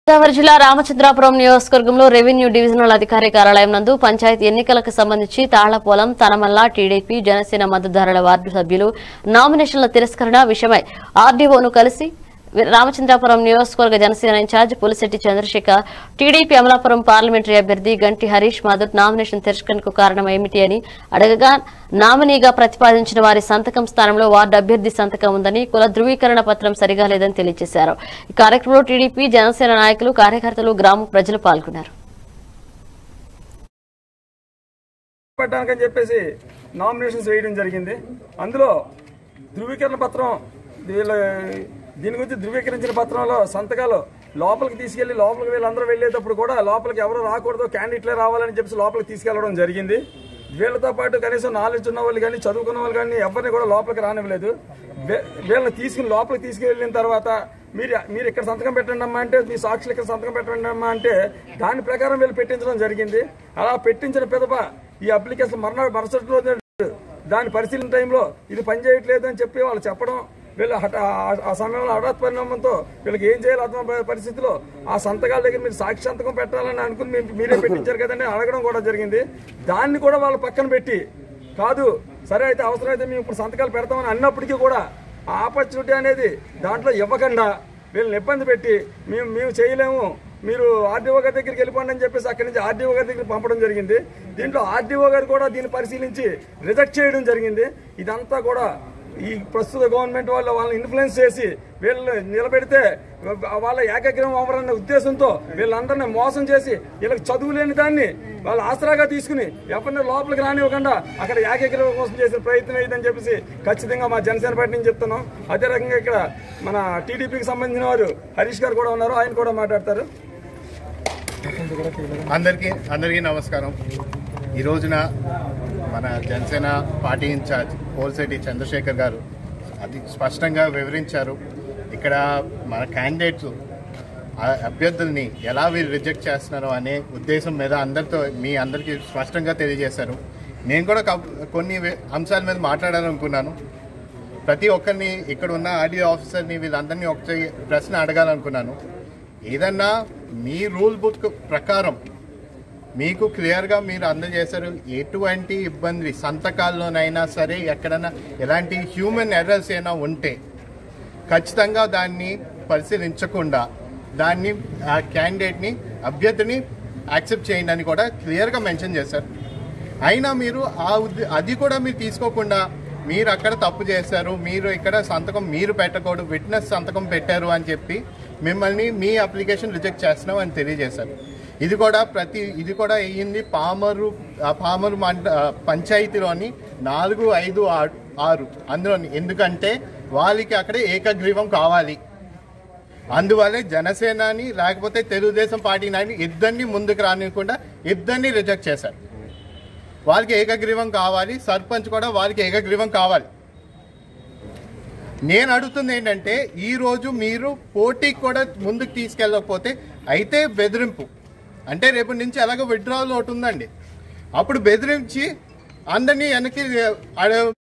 గోదావరి జిల్లా రామచంద్రాపురం నియోజకవర్గంలో revenue divisional అధికారి కార్యాలయం నందు పంచాయతీ ఎన్నికలకు సంబంధించి తాళ్లపోలం తనమల్ల టీడీపీ జనసేన మద్దతుదారుల వార్డు సభ్యులు నామినేషన్ల తిరస్కరణ విషయమై ఆర్డీఓను కలిసి రామచంద్రాపురం నియోజకవర్గ Janasena incharge Pulisetti Chandrasekhar TDP Amalapuram parliamentary అభ్యర్థి గంటి హరీష్ మాధవ్ నామినేషన్ తిరస్కరణకు కారణం ఏమిటి అని అడగగా నామినీగా ప్రతిపాదించిన వారి సంతకం స్థానంలో వార్డు అభ్యర్థి సంతకం ఉందని కుల ధృవీకరణ పత్రం సరిగా లేదని తెలియజేశారు ఈ కార్యక్రమంలో టీడీపీ జనసేన నాయకులు కార్యకర్తలు గ్రామ ప్రజలు పాల్గొన్నారు పెట్టడానికని చెప్పేసి నామినేషన్స్ వేయడం జరిగింది అందులో ధృవీకరణ పత్రం వీళ్ళ దీని గురించి ధృవీకరించిన పత్రంలో సంతకాలు లోపలికి తీసుకెళ్లి లోపలికి వీళ్ళందరూ వెళ్ళేటప్పుడు కూడా లోపలికి ఎవరు రాకూడదు క్యాండిడేట్లే రావాలని చెప్పేసి లోపలికి తీసుకెళ్లడం జరిగింది వీళ్ళతో పాటు కనీసం నాలెడ్జ్ ఉన్న వాళ్ళు కానీ చదువుకున్న వాళ్ళు కానీ ఎవరిని కూడా లోపలికి రానివ్వలేదు వీ- వీళ్ళని తీసుకుని లోపలికి తీసుకెళ్ళిన తర్వాత మీరు మీరు ఇక్కడ సంతకం పెట్టండి అమ్మా అంటే మీ సాక్షులు ఇక్కడ సంతకం పెట్టండి అమ్మా అంటే దాని ప్రకారం వీళ్ళు పెట్టించడం జరిగింది అలా పెట్టించిన పిదప ఈ అప్లికేషన్ మరణ మరుసటి రోజు దాని పరిశీలన టైంలో ఇది పని చేయట్లేదు అని చెప్పి వాళ్ళు చెప్పడం వీళ్ళు హఠ- ఆ- ఆ సమయంలో హఠాత్ పరిణామంతో వీళ్ళకి ఏం చేయాలో అర్థం ప- పరిస్థితిలో ఆ సంతకాల దగ్గర మీరు సాక్షి సంతకం పెట్టాలని అనుకుని మీరు- మీరే పెట్టించారు కదండి అని అడగడం కూడా జరిగింది దాన్ని కూడా వాళ్ళు పక్కన పెట్టి కాదు సరే అయితే అవసరమైతే మేము ఇప్పుడు సంతకాలు పెడతామని అన్నప్పటికీ కూడా ఆ ఆపర్చునిటీ అనేది దాంట్లో ఇవ్వకుండా వీళ్ళని ఇబ్బంది పెట్టి మేము మేము చేయలేము మీరు ఆర్డీఓ గారి దగ్గరికి వెళ్ళిపోండి అని చెప్పేసి అక్కడి నుంచి ఆర్డీఓ గారి దగ్గరికి పంపడం జరిగింది దీంట్లో ఆర్డీఓ గారు కూడా దీన్ని పరిశీలించి రిజెక్ట్ చేయడం జరిగింది ఇదంతా కూడా ఈ ప్రస్తుత గవర్నమెంట్ వాళ్ళు వాళ్ళని ఇన్ఫ్లుయెన్స్ చేసి వీళ్ళు నిలబెడితే వాళ్ళ ఏకగ్రహం అవ్వరన్న ఉద్దేశంతో వీళ్ళందరినీ మోసం చేసి వీళ్ళకి చదువు లేని దాన్ని వాళ్ళ ఆసరాగా తీసుకుని ఎవరిని లోపలికి రానివ్వకుండా అక్కడ ఏకగ్రహం కోసం చేసిన ప్రయత్నం ఇదని చెప్పేసి ఖచ్చితంగా మా జనసేన పార్టీ నుంచి చెప్తున్నాం అదే రకంగా ఇక్కడ మన టీడీపీకి సంబంధించిన వారు హరీష్ గారు కూడా ఉన్నారు ఆయన కూడా మాట్లాడతారు అందరికీ అందరికీ నమస్కారం ఈ రోజున మన జనసేన పార్టీ ఇన్ఛార్జ్ పోల్శెట్టి చంద్రశేఖర్ గారు అది స్పష్టంగా వివరించారు ఇక్కడ మన క్యాండిడేట్స్ ఆ అభ్యర్థుల్ని ఎలా వీళ్ళు రిజెక్ట్ చేస్తున్నారో అనే ఉద్దేశం మీద అందరితో మీ అందరికీ స్పష్టంగా తెలియజేశారు నేను కూడా కం- కొన్ని వి- అంశాల మీద మాట్లాడాలనుకున్నాను ప్రతి ఒక్కరిని ఇక్కడ ఉన్న ఆడియో ఆఫీసర్ని వీళ్ళందరినీ ఒకటి ప్రశ్న అడగాలనుకున్నాను ఏదన్నా మీ రూల్ బుక్ ప్రకారం మీకు క్లియర్గా మీరు అందజేశారు ఎటువంటి ఇబ్బంది సంతకాల్లోనైనా సరే ఎక్కడైనా ఎలాంటి హ్యూమన్ ఎర్రర్స్ అయినా ఉంటే ఖచ్చితంగా దాన్ని పరిశీలించకుండా దాన్ని ఆ క్యాండిడేట్ని అభ్యర్థిని యాక్సెప్ట్ చేయండి అని కూడా క్లియర్గా మెన్షన్ చేశారు అయినా మీరు ఆ ఉద్ద- అది కూడా మీరు తీసుకోకుండా మీరు అక్కడ తప్పు చేశారు మీరు ఇక్కడ సంతకం మీరు పెట్టకూడదు విట్నెస్ సంతకం పెట్టారు అని చెప్పి మిమ్మల్ని మీ అప్లికేషన్ రిజెక్ట్ చేస్తున్నాం అని తెలియజేశారు ఇది కూడా ప్రతి ఇది కూడా అయ్యింది పామరు ఆ పామరు మండ ఆ పంచాయతీలోని నాలుగు ఐదు ఆరు ఆరు అందులోని ఎందుకంటే వాళ్ళకి అక్కడ ఏకగ్రీవం కావాలి అందువల్లే జనసేనని లేకపోతే తెలుగుదేశం పార్టీ నాయని ఇద్దరిని ముందుకు రానివ్వకుండా ఇద్దరిని రిజెక్ట్ చేశారు వాళ్ళకి ఏకగ్రీవం కావాలి సర్పంచ్ కూడా వాళ్ళకి ఏకగ్రీవం కావాలి నేను అడుగుతుంది ఏంటంటే ఈ రోజు మీరు పోటీకి కూడా ముందుకు తీసుకెళ్ళకపోతే అయితే బెదిరింపు అంటే రేపు నుంచి ఎలాగో విడ్రావల్ ఒకటి ఉందండి అప్పుడు బెదిరించి అందరినీ వెనక్కి అడ-